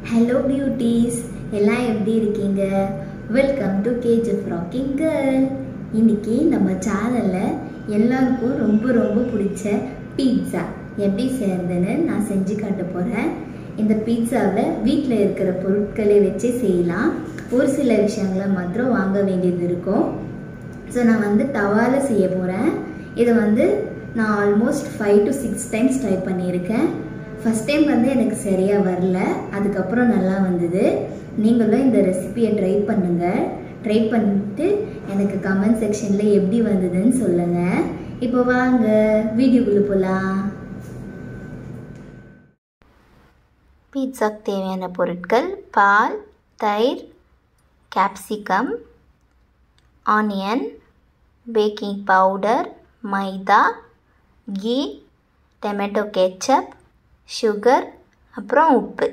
hello beauties எல்லாம் எப்படி இருக்கீங்க welcome to cage of rocking girl இன்னைக்கு நம்ம சேனலில் எல்லாருக்கும் ரொம்ப ரொம்ப பிடிச்ச பீட்சா எப்படி செய்யறதுன்னு நான் செஞ்சு காட்ட போகிறேன் இந்த பீட்சாவை வீட்டில் இருக்கிற பொருட்களை வச்சு செய்யலாம் ஒரு சில விஷயங்களை மாத்திரம் வாங்க வேண்டியது இருக்கும் ஸோ நான் வந்து தவாவில் செய்ய போகிறேன் இதை வந்து நான் almost five to six times try பண்ணியிருக்கேன் ஃபஸ்ட் டைம் வந்து எனக்கு சரியாக வரல அதுக்கப்புறம் நல்லா வந்தது நீங்களும் இந்த ரெசிபியை ட்ரை பண்ணுங்கள் ட்ரை பண்ணிட்டு எனக்கு கமெண்ட் செக்ஷனில் எப்படி வந்ததுன்னு சொல்லுங்கள் இப்போ வாங்க வீடியோக்குள்ளே போகலாம் பீட்சாக்கு தேவையான பொருட்கள் பால் தயிர் கேப்சிகம் ஆனியன் பேக்கிங் பவுடர் மைதா கீ டொமேட்டோ கெச்சப் சுகர் அப்புறம் உப்பு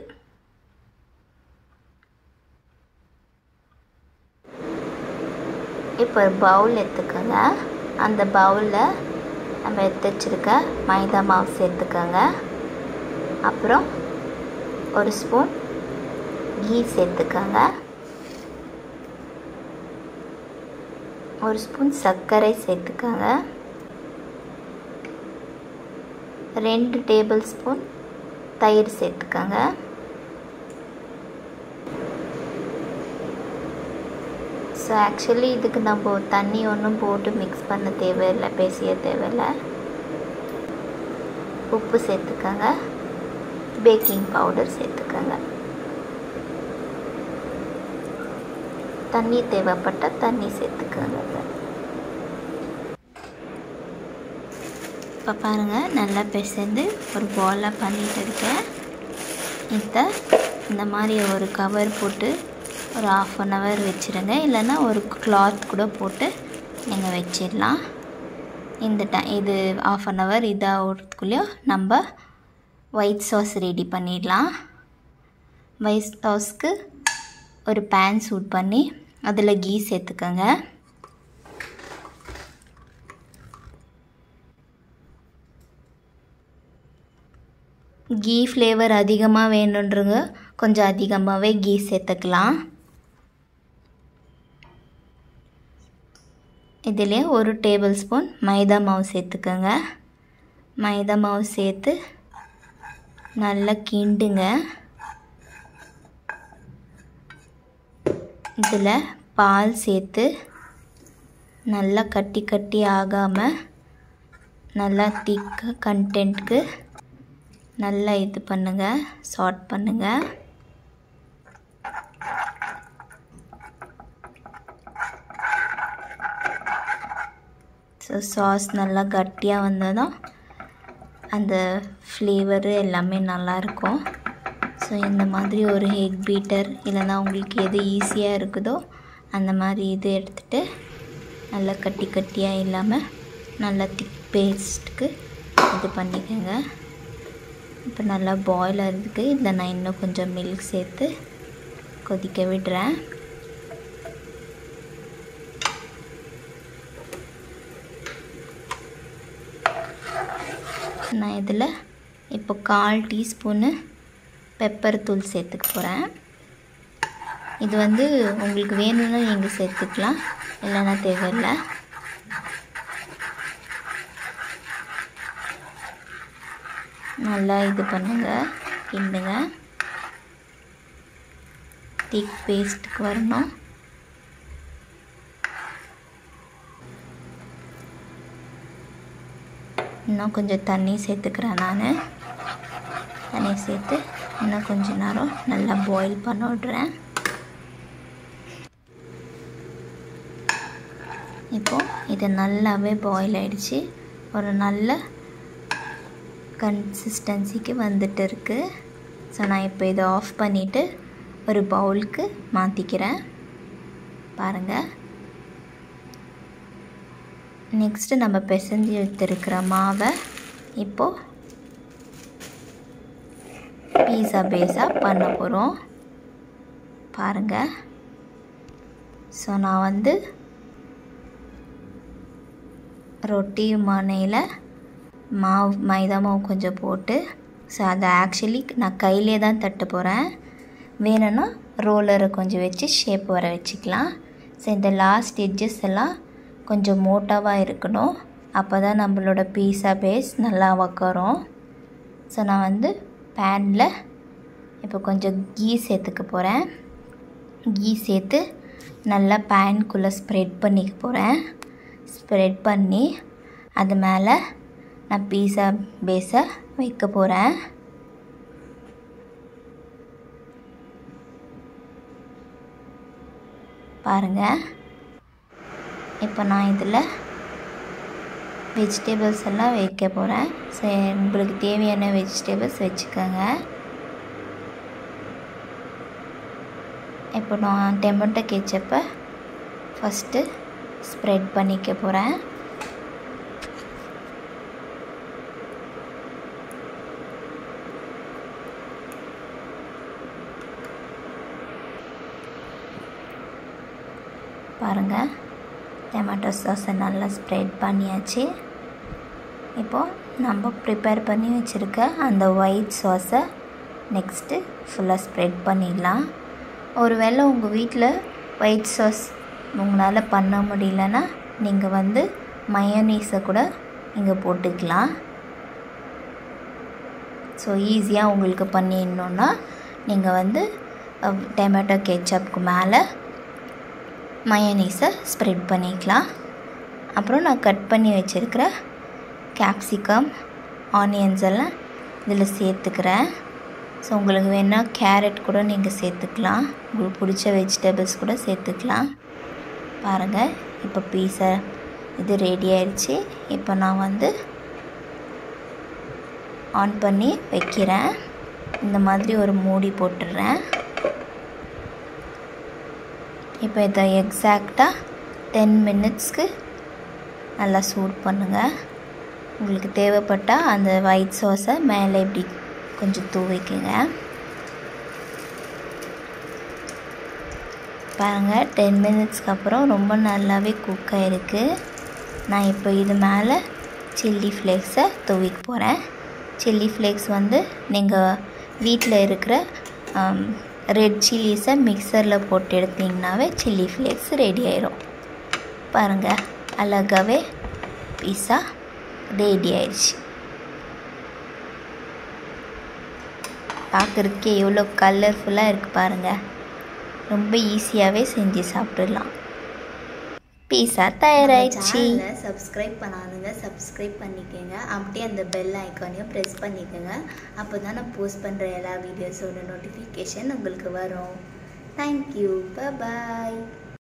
இப்போ ஒரு பவுல் எடுத்துக்கோங்க அந்த பவுலில் நம்ம எடுத்து வச்சுருக்க மைதா மாவு சேர்த்துக்கோங்க அப்புறம் ஒரு ஸ்பூன் கீ சேர்த்துக்கோங்க ஒரு ஸ்பூன் சர்க்கரை சேர்த்துக்கோங்க ரெண்டு டேபிள் ஸ்பூன் தயிர் சேர்த்துக்கோங்க ஸோ ஆக்சுவலி இதுக்கு நம்ம தண்ணி ஒன்றும் போட்டு மிக்ஸ் பண்ண தேவையில்லை பேசிய தேவையில்லை உப்பு சேர்த்துக்கோங்க பேக்கிங் பவுடர் சேர்த்துக்கோங்க தண்ணி தேவைப்பட்டால் தண்ணி சேர்த்துக்கோங்க இப்போ பாருங்கள் நல்லா பிசைந்து ஒரு பாலாக பண்ணிகிட்டு இருக்கேன் இதை இந்த மாதிரி ஒரு கவர் போட்டு ஒரு ஆஃப் அன் ஹவர் வச்சுருங்க இல்லைன்னா ஒரு கிளாத் கூட போட்டு நீங்கள் வச்சிடலாம் இந்த டை இது ஆஃப் அன் ஹவர் இதாகிறதுக்குள்ளேயும் நம்ம ஒயிட் சாஸ் ரெடி பண்ணிடலாம் ஒயிட் சாஸ்க்கு ஒரு பேன் சூட் பண்ணி அதில் கீ சேர்த்துக்கோங்க கீ ஃப்ளேவர் அதிகமாக வேணுன்றங்க கொஞ்சம் அதிகமாகவே கீ சேர்த்துக்கலாம் இதிலே ஒரு டேபிள் ஸ்பூன் மைதா மாவு சேர்த்துக்கோங்க மைதா மாவு சேர்த்து நல்லா கிண்டுங்க இதில் பால் சேர்த்து நல்லா கட்டி கட்டி ஆகாமல் நல்லா திக்க கண்டென்ட்க்கு நல்லா இது பண்ணுங்கள் சார்ட் பண்ணுங்கள் ஸோ சாஸ் நல்லா கட்டியாக வந்ததும் அந்த ஃப்ளேவரு எல்லாமே நல்லாயிருக்கும் ஸோ இந்த மாதிரி ஒரு ஹெக் பீட்டர் இல்லைன்னா உங்களுக்கு எது ஈஸியாக இருக்குதோ அந்த மாதிரி இது எடுத்துகிட்டு நல்லா கட்டி கட்டியாக இல்லாமல் நல்லா திக் பேஸ்ட்டுக்கு இது பண்ணிக்கோங்க இப்போ நல்லா பாயில் ஆகிறதுக்கு இதில் நான் இன்னும் கொஞ்சம் மில்க் சேர்த்து கொதிக்க விடுறேன் நான் இதில் இப்போ கால் டீஸ்பூனு பெப்பர் தூள் சேர்த்துக்க போகிறேன் இது வந்து உங்களுக்கு வேணும்னா நீங்கள் சேர்த்துக்கலாம் இல்லைன்னா தேவையில்லை நல்லா இது பண்ணுங்க கிண்டுங்க திக் பேஸ்ட்டுக்கு வரணும் இன்னும் கொஞ்சம் தண்ணி சேர்த்துக்கிறேன் நான் தண்ணி சேர்த்து இன்னும் கொஞ்ச நேரம் நல்லா பாயில் பண்ண விட்றேன் இப்போது இது நல்லாவே பாயில் ஆகிடுச்சு ஒரு நல்ல கன்சிஸ்டன்சிக்கு வந்துட்டு இருக்குது ஸோ நான் இப்போ இதை ஆஃப் பண்ணிவிட்டு ஒரு பவுலுக்கு மாற்றிக்கிறேன் பாருங்கள் நெக்ஸ்ட்டு நம்ம பிசைஞ்சு எடுத்துருக்கிற மாவை இப்போது பீஸா பேஸாக பண்ண போகிறோம் பாருங்கள் ஸோ நான் வந்து ரொட்டி மனையில் மாவு மைதா மாவு கொஞ்சம் போட்டு ஸோ அதை ஆக்சுவலி நான் கையிலே தான் தட்ட போகிறேன் வேணும்னா ரோலரை கொஞ்சம் வச்சு ஷேப் வர வச்சுக்கலாம் ஸோ இந்த லாஸ்ட் எட்ஜஸ் எல்லாம் கொஞ்சம் மோட்டாவாக இருக்கணும் அப்போ தான் நம்மளோட பீஸா பேஸ் நல்லா உக்காரும் ஸோ நான் வந்து பேனில் இப்போ கொஞ்சம் கீ சேர்த்துக்க போகிறேன் கீ சேர்த்து நல்லா பேனுக்குள்ளே ஸ்ப்ரெட் பண்ணிக்க போகிறேன் ஸ்ப்ரெட் பண்ணி அது மேலே நான் பீஸா பேஸை வைக்க போகிறேன் பாருங்கள் இப்போ நான் இதில் வெஜிடபிள்ஸ் எல்லாம் வைக்க போகிறேன் ஸோ உங்களுக்கு தேவையான வெஜிடபிள்ஸ் வச்சுக்கோங்க இப்போ நான் டொமேட்டோ கெச்சப்பை ஃபஸ்ட்டு ஸ்ப்ரெட் பண்ணிக்க போகிறேன் பாருங்கள் டொமேட்டோ சாஸை நல்லா ஸ்ப்ரெட் பண்ணியாச்சு இப்போது நம்ம ப்ரிப்பேர் பண்ணி வச்சுருக்க அந்த ஒயிட் சாஸை நெக்ஸ்ட்டு ஃபுல்லாக ஸ்ப்ரெட் பண்ணிடலாம் ஒருவேளை உங்கள் வீட்டில் ஒயிட் சாஸ் உங்களால் பண்ண முடியலன்னா நீங்கள் வந்து மயோனீஸை கூட இங்கே போட்டுக்கலாம் ஸோ ஈஸியாக உங்களுக்கு பண்ணிடணுன்னா நீங்கள் வந்து டொமேட்டோ கெச்சப்புக்கு மேலே மயனீஸை ஸ்ப்ரெட் பண்ணிக்கலாம் அப்புறம் நான் கட் பண்ணி வச்சுருக்கிற கேப்சிகம் ஆனியன்ஸ் எல்லாம் இதில் சேர்த்துக்கிறேன் ஸோ உங்களுக்கு வேணால் கேரட் கூட நீங்கள் சேர்த்துக்கலாம் உங்களுக்கு பிடிச்ச வெஜிடபிள்ஸ் கூட சேர்த்துக்கலாம் பாருங்கள் இப்போ பீஸை இது ரெடி ஆயிடுச்சு இப்போ நான் வந்து ஆன் பண்ணி வைக்கிறேன் இந்த மாதிரி ஒரு மூடி போட்டுடுறேன் இப்போ இதை எக்ஸாக்டாக டென் மினிட்ஸ்க்கு நல்லா சூட் பண்ணுங்கள் உங்களுக்கு தேவைப்பட்டால் அந்த ஒயிட் சாஸை மேலே இப்படி கொஞ்சம் தூவிக்குங்க பாருங்கள் டென் மினிட்ஸ்க்கு அப்புறம் ரொம்ப நல்லாவே குக் ஆகிருக்கு நான் இப்போ இது மேலே சில்லி ஃப்ளேக்ஸை தூவிக்க போகிறேன் சில்லி ஃப்ளேக்ஸ் வந்து நீங்கள் வீட்டில் இருக்கிற ரெட் சில்லிஸை மிக்சரில் போட்டு எடுத்திங்கனாவே சில்லி ஃப்ளேக்ஸ் ரெடி ஆயிரும் பாருங்கள் அழகாகவே பீஸா ரெடி ஆயிடுச்சு பார்க்குறதுக்கே எவ்வளோ கலர்ஃபுல்லாக இருக்குது பாருங்கள் ரொம்ப ஈஸியாகவே செஞ்சு சாப்பிட்றலாம் பீஸா தயாராகிடுச்சு சேனலை சப்ஸ்கிரைப் பண்ணாதுங்க சப்ஸ்கிரைப் பண்ணிக்கோங்க அப்படியே அந்த பெல் ஐக்கானையும் ப்ரெஸ் பண்ணிக்கோங்க அப்போ தான் நான் போஸ்ட் பண்ணுற எல்லா வீடியோஸோட நோட்டிஃபிகேஷன் உங்களுக்கு வரும் தேங்க்யூ பாய்